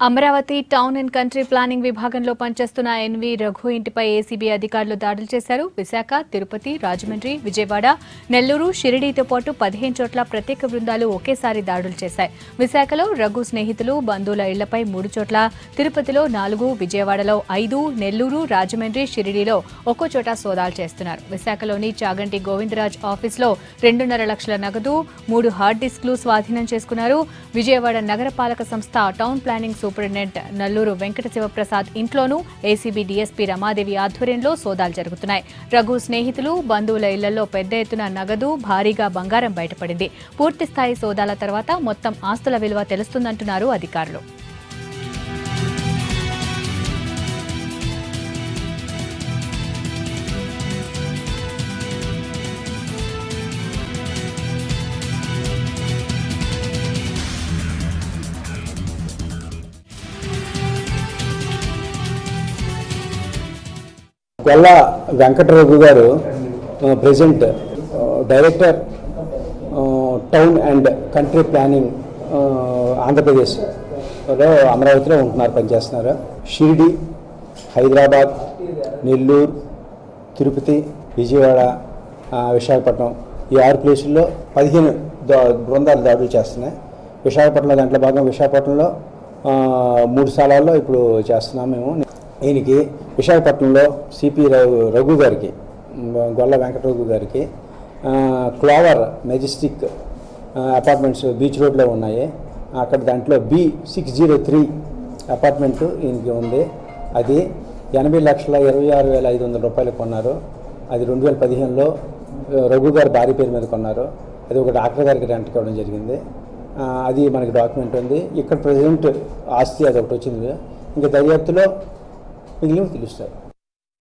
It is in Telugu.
Amaravati town and country planning విభాగంలో పనిచేస్తున్న ఎన్వి రఘు ఇంటిపై ఏసీబీ అధికారులు దాడులు చేశారు విశాఖ తిరుపతి రాజమండ్రి విజయవాడ నెల్లూరు షిరిడీతో పాటు పదిహేను చోట్ల ప్రత్యేక బృందాలు ఒకేసారి దాడులు చేశాయి విశాఖలో రఘు స్నేహితులు బంధువుల ఇళ్లపై మూడు చోట్ల తిరుపతిలో నాలుగు విజయవాడలో ఐదు నెల్లూరు రాజమండ్రి షిరిడీలో ఒక్కో చోట సోదాలు చేస్తున్నారు విశాఖలోని చాగంటి గోవిందరాజ్ ఆఫీస్లో రెండున్నర లక్షల నగదు మూడు హార్డ్ డిస్క్లు స్వాధీనం చేసుకున్నారు విజయవాడ నగరపాలక సంస్థ town planning superintendent Nalluru Venkata Sivaprasad ఇంట్లోనూ ఏసీబీ డీఎస్పీ రమాదేవి ఆధ్వర్యంలో సోదాలు జరుగుతున్నాయి రఘు స్నేహితులు బంధువుల ఇళ్లలో పెద్ద ఎత్తున నగదు భారీగా బంగారం బయటపడింది పూర్తిస్థాయి సోదాల తర్వాత మొత్తం ఆస్తుల విలువ తెలుస్తుందంటున్నారు అధికారులు గొల్ల వెంకటరఘు గారు present director town and country planning ఆంధ్రప్రదేశ్లో అమరావతిలో ఉంటున్నారు పనిచేస్తున్నారు షిరిడి హైదరాబాద్ నెల్లూరు తిరుపతి విజయవాడ ఆ, విశాఖపట్నం ఈ ఆరు ప్లేసుల్లో పదిహేను దా బృందాలు దాడులు చేస్తున్నాయి విశాఖపట్నంలో దాంట్లో భాగం విశాఖపట్నంలో ఆ, మూడు స్థలాల్లో ఇప్పుడు చేస్తున్నాం మేము ఈయనకి విశాఖపట్నంలో సిపి రఘు రఘు గారికి మ్, గొల్ల వెంకట రఘు గారికి ఆ, క్లోవర్ మెజెస్టిక్ ఆ, అపార్ట్మెంట్స్ బీచ్ రోడ్లో ఉన్నాయి అక్కడ దాంట్లో B six zero three apartment ఈయనకి ఉంది అది ఎనభై లక్షల ఇరవై ఆరు వేల ఐదు వందల రూపాయలు కొన్నారు అది రెండు వేల పదిహేనులో ఆ, రఘు గారి భార్య పేరు మీద కొన్నారు అది ఒక డాక్టర్ గారికి రెంట్ ఇవ్వడం జరిగింది ఆ, అది మనకి డాక్యుమెంట్ ఉంది ఇక్కడ ప్రజెంట్ ఆస్తి అది ఒకటి వచ్చింది ఇంకా దర్యాప్తులో మిగిలినవి తెలుస్తాయి